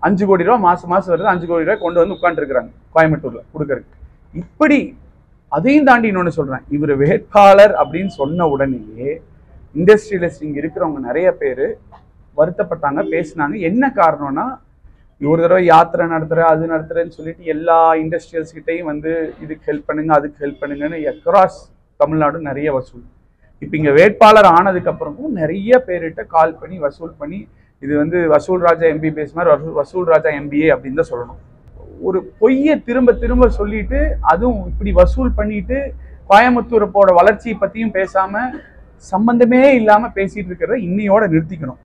அஞ்சு கோடி ரூபா மாசம் மாசம் வருது அஞ்சு கோடி ரூபாய் கொண்டு வந்து உட்காந்துருக்குறாங்க கோயம்புத்தூர்ல கொடுக்கறதுக்கு இப்படி அதையும் தாண்டி இன்னொன்று சொல்றேன் இவர் வேட்பாளர் அப்படின்னு சொன்ன உடனேயே இண்டஸ்ட்ரியலிஸ்ட் இங்க இருக்கிறவங்க நிறைய பேர் வருத்தப்பட்டாங்க பேசினாங்க என்ன காரணம்னா ஒரு தடவை யாத்திரை நடத்துறேன் அது நடத்துறேன்னு சொல்லிட்டு எல்லா இண்டஸ்ட்ரியல்ஸ் கிட்டையும் வந்து இதுக்கு ஹெல்ப் பண்ணுங்க அதுக்கு ஹெல்ப் பண்ணுங்கன்னு அக்ராஸ் தமிழ்நாடு நிறைய வசூல் இப்போ இங்கே வேட்பாளர் ஆனதுக்கு அப்புறமும் நிறைய பேர்கிட்ட கால் பண்ணி வசூல் பண்ணி இது வந்து வசூல் ராஜா எம்பிபிஎஸ் மாதிரி வசூல் வசூல் ராஜா எம்பிஏ அப்படின்னு தான் சொல்லணும் ஒரு பொய்யை திரும்ப திரும்ப சொல்லிட்டு அதுவும் இப்படி வசூல் பண்ணிட்டு கோயம்புத்தூரோட வளர்ச்சியை பற்றியும் பேசாம சம்பந்தமே இல்லாம பேசிட்டு இருக்கிறத இன்னையோட நிறுத்திக்கணும்